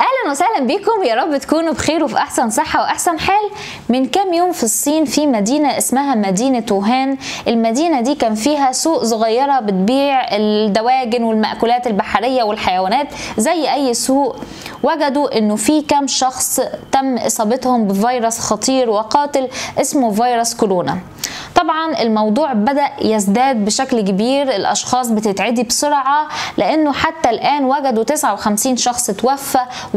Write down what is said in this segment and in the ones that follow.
اهلا وسهلا بكم يا رب تكونوا بخير وفي احسن صحه واحسن حال من كام يوم في الصين في مدينه اسمها مدينه ووهان المدينه دي كان فيها سوق صغيره بتبيع الدواجن والمأكولات البحريه والحيوانات زي اي سوق وجدوا انه في كام شخص تم اصابتهم بفيروس خطير وقاتل اسمه فيروس كورونا طبعا الموضوع بدأ يزداد بشكل كبير الأشخاص بتتعدي بسرعة لأنه حتى الآن وجدوا 59 شخص توفى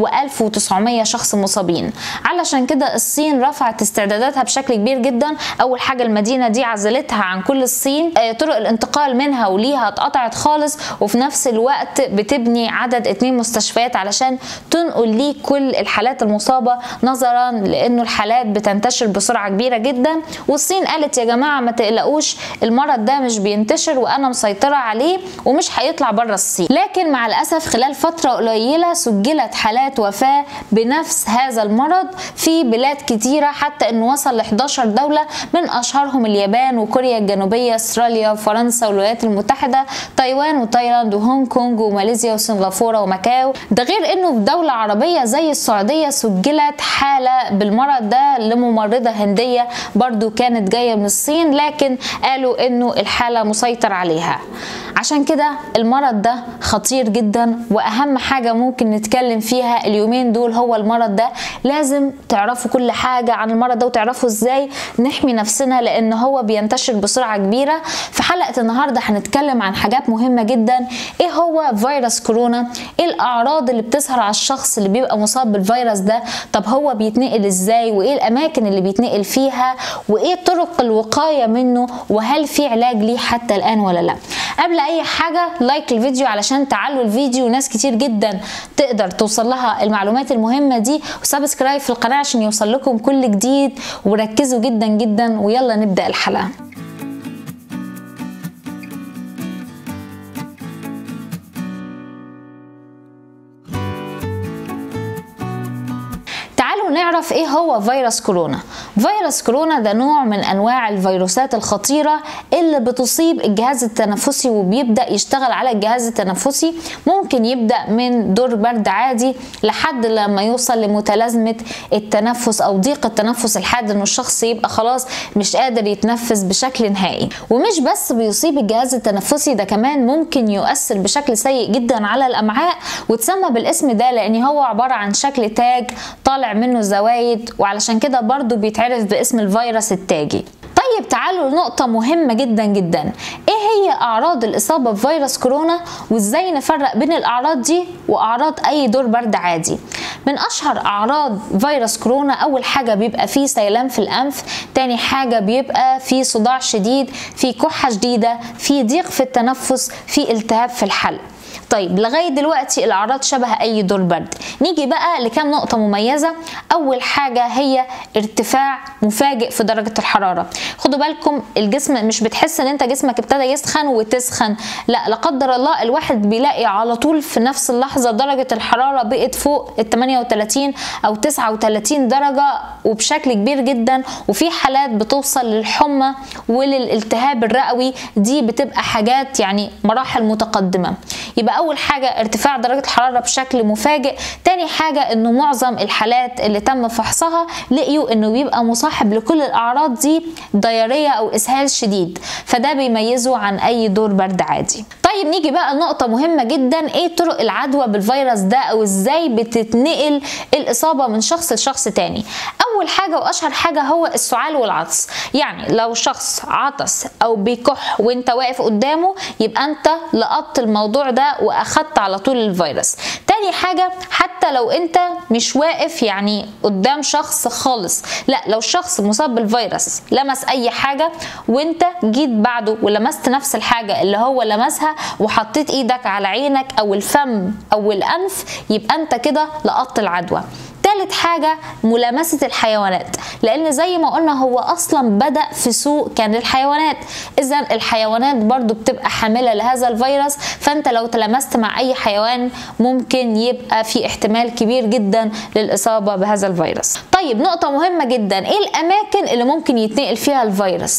و1900 شخص مصابين علشان كده الصين رفعت استعداداتها بشكل كبير جدا أول حاجة المدينة دي عزلتها عن كل الصين طرق الانتقال منها وليها اتقطعت خالص وفي نفس الوقت بتبني عدد اتنين مستشفيات علشان تنقل ليه كل الحالات المصابة نظرا لأنه الحالات بتنتشر بسرعة كبيرة جدا والصين قالت يا جماعة ما تقلقوش المرض ده مش بينتشر وانا مسيطره عليه ومش هيطلع بره الصين لكن مع الاسف خلال فتره قليله سجلت حالات وفاه بنفس هذا المرض في بلاد كتيره حتى انه وصل ل 11 دوله من اشهرهم اليابان وكوريا الجنوبيه استراليا وفرنسا والولايات المتحده تايوان وتايلاند وهونج كونج وماليزيا وسنغافوره وماكاو ده غير انه في دوله عربيه زي السعوديه سجلت حاله بالمرض ده لممرضه هنديه برضو كانت جايه من الصين لكن قالوا انه الحاله مسيطر عليها عشان كده المرض ده خطير جدا واهم حاجه ممكن نتكلم فيها اليومين دول هو المرض ده لازم تعرفوا كل حاجه عن المرض ده وتعرفوا ازاي نحمي نفسنا لان هو بينتشر بسرعه كبيره في حلقه النهارده هنتكلم عن حاجات مهمه جدا ايه هو فيروس كورونا ايه الاعراض اللي بتظهر على الشخص اللي بيبقى مصاب بالفيروس ده طب هو بيتنقل ازاي وايه الاماكن اللي بيتنقل فيها وايه طرق الوقايه منه وهل في علاج ليه حتى الان ولا لا قبل اي حاجه لايك الفيديو علشان تعلوا الفيديو ناس كتير جدا تقدر توصل لها المعلومات المهمه دي وسبسكرايب في القناه عشان يوصل لكم كل جديد وركزوا جدا جدا ويلا نبدا الحلقه تعالوا نعرف ايه هو فيروس كورونا فيروس كورونا ده نوع من انواع الفيروسات الخطيره اللي بتصيب الجهاز التنفسي وبيبدا يشتغل على الجهاز التنفسي ممكن يبدا من دور برد عادي لحد لما يوصل لمتلازمه التنفس او ضيق التنفس الحاد انه الشخص يبقى خلاص مش قادر يتنفس بشكل نهائي ومش بس بيصيب الجهاز التنفسي ده كمان ممكن يؤثر بشكل سيء جدا على الامعاء وتسمى بالاسم ده لان هو عباره عن شكل تاج طالع منه زوايد وعلشان كده برضو بيتعرف باسم الفيروس التاجي طيب تعالوا لنقطة مهمة جدا جدا ايه هي اعراض الاصابة بفيروس كورونا وازاي نفرق بين الاعراض دي واعراض اي دور برد عادي من اشهر اعراض فيروس كورونا اول حاجة بيبقى فيه سيلان في الانف تاني حاجة بيبقى فيه صداع شديد في كحة شديدة في ضيق في التنفس في التهاب في الحلق طيب لغايه دلوقتي الاعراض شبه اي دور برد نيجي بقى لكام نقطه مميزه اول حاجه هي ارتفاع مفاجئ في درجه الحراره خدوا بالكم الجسم مش بتحس ان انت جسمك ابتدى يسخن وتسخن لا لا قدر الله الواحد بيلاقي على طول في نفس اللحظه درجه الحراره بقت فوق ال 38 او 39 درجه وبشكل كبير جدا وفي حالات بتوصل للحمى وللالتهاب الرئوي دي بتبقى حاجات يعني مراحل متقدمه يبقى اول حاجه ارتفاع درجه الحراره بشكل مفاجئ تاني حاجه انه معظم الحالات اللي تم فحصها لقيوا انه بيبقى مصاحب لكل الاعراض دي ضياريه او اسهال شديد فده بيميزه عن اي دور برد عادي طيب نيجي بقى لنقطة مهمة جدا ايه طرق العدوى بالفيروس ده او ازاي بتتنقل الاصابة من شخص لشخص تاني اول حاجة واشهر حاجة هو السعال والعطس يعني لو شخص عطس او بيكح وانت واقف قدامه يبقى انت لقطت الموضوع ده واخدت على طول الفيروس تاني حاجة حتى لو انت مش واقف يعني قدام شخص خالص لا لو الشخص مصاب بالفيروس لمس اي حاجة وانت جيت بعده ولمست نفس الحاجة اللي هو لمسها وحطيت ايدك على عينك او الفم او الانف يبقى انت كده لقطت العدوى تالت حاجة ملامسة الحيوانات لأن زي ما قلنا هو أصلا بدأ في سوق كان للحيوانات إذا الحيوانات برضو بتبقى حاملة لهذا الفيروس فأنت لو تلامست مع أي حيوان ممكن يبقى في احتمال كبير جدا للإصابة بهذا الفيروس طيب نقطة مهمة جدا إيه الأماكن اللي ممكن يتنقل فيها الفيروس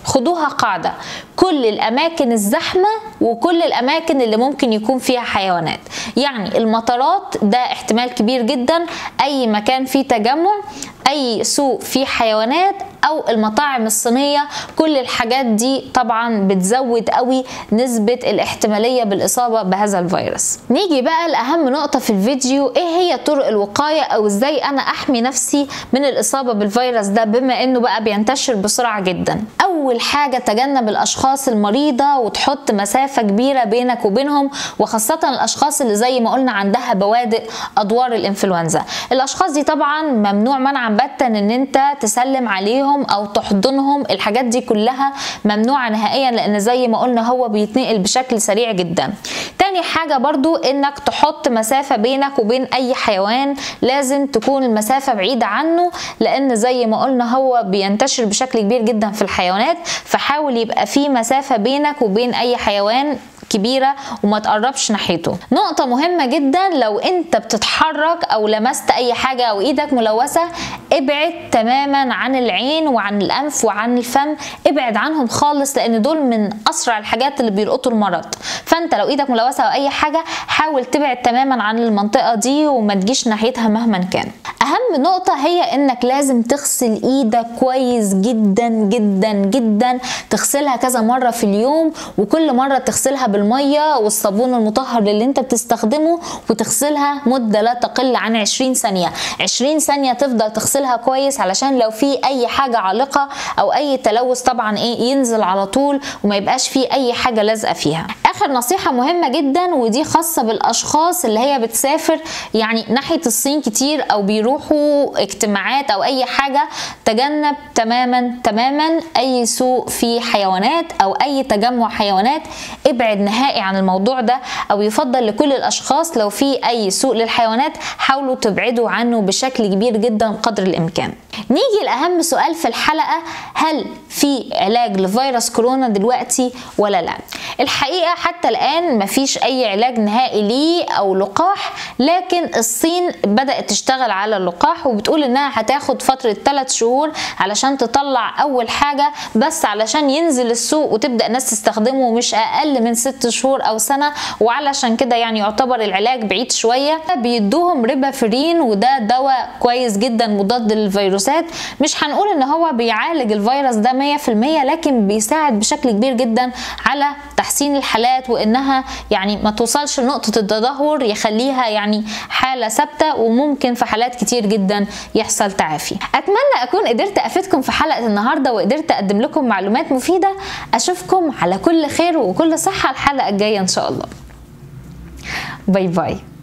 خدوها قاعدة كل الأماكن الزحمة وكل الأماكن اللي ممكن يكون فيها حيوانات يعني المطارات ده احتمال كبير جدا أي مكان فيه تجمع اي سوق فيه حيوانات او المطاعم الصينيه كل الحاجات دي طبعا بتزود قوي نسبه الاحتماليه بالاصابه بهذا الفيروس نيجي بقى لاهم نقطه في الفيديو ايه هي طرق الوقايه او ازاي انا احمي نفسي من الاصابه بالفيروس ده بما انه بقى بينتشر بسرعه جدا اول حاجه تجنب الاشخاص المريضه وتحط مسافه كبيره بينك وبينهم وخاصه الاشخاص اللي زي ما قلنا عندها بوادئ ادوار الانفلونزا الاشخاص دي طبعا ممنوع منعا باتا ان انت تسلم عليهم او تحضنهم الحاجات دي كلها ممنوعه نهائيا لان زي ما قلنا هو بيتنقل بشكل سريع جدا تاني حاجه برضو انك تحط مسافه بينك وبين اي حيوان لازم تكون المسافه بعيده عنه لان زي ما قلنا هو بينتشر بشكل كبير جدا في الحيوانات فحاول يبقى في مسافه بينك وبين اي حيوان كبيرة وما تقربش ناحيته نقطة مهمة جدا لو انت بتتحرك او لمست اي حاجة او ايدك ملوثة ابعد تماما عن العين وعن الانف وعن الفم ابعد عنهم خالص لان دول من اسرع الحاجات اللي بيلقطوا المرض فانت لو ايدك ملوثة او اي حاجة حاول تبعد تماما عن المنطقة دي وما تجيش ناحيتها مهما كان اهم نقطة هي انك لازم تغسل ايدك كويس جدا جدا جدا تغسلها كذا مرة في اليوم وكل مرة تغسلها بالمية والصابون المطهر اللي انت بتستخدمه وتغسلها مدة لا تقل عن 20 ثانية 20 ثانية تفضل تغسلها كويس علشان لو في اي حاجة عالقة او اي تلوث طبعا ايه ينزل على طول وما يبقاش فيه اي حاجة لازقة فيها اخر نصيحة مهمة جدا ودي خاصة بالاشخاص اللي هي بتسافر يعني ناحية الصين كتير او بيروحوا اجتماعات او اي حاجة تجنب تماما تماما اي سوق فيه حيوانات او اي تجمع حيوانات ابعد نهائي عن الموضوع ده او يفضل لكل الاشخاص لو في اي سوق للحيوانات حاولوا تبعدوا عنه بشكل كبير جدا قدر الامكان نيجي لاهم سؤال في الحلقه هل في علاج لفيروس كورونا دلوقتي ولا لا الحقيقه حتى الان مفيش اي علاج نهائي ليه او لقاح لكن الصين بدات تشتغل على اللقاح وبتقول انها هتاخد فتره 3 شهور علشان تطلع اول حاجه بس علشان ينزل السوق وتبدا الناس تستخدمه مش اقل من 6 شهور او سنه وعلشان كده يعني يعتبر العلاج بعيد شويه بيدوهم ريبافرين وده دواء كويس جدا مضاد للفيروسات مش هنقول ان هو بيعالج الفيروس ده 100% لكن بيساعد بشكل كبير جدا على تحسين الحالات وانها يعني ما توصلش لنقطه التدهور يخليها يعني حاله ثابته وممكن في حالات كتير جدا يحصل تعافي اتمنى اكون قدرت افيدكم في حلقه النهارده وقدرت اقدم لكم معلومات مفيده اشوفكم على كل خير وكل صحه الحلقه الجايه ان شاء الله باي باي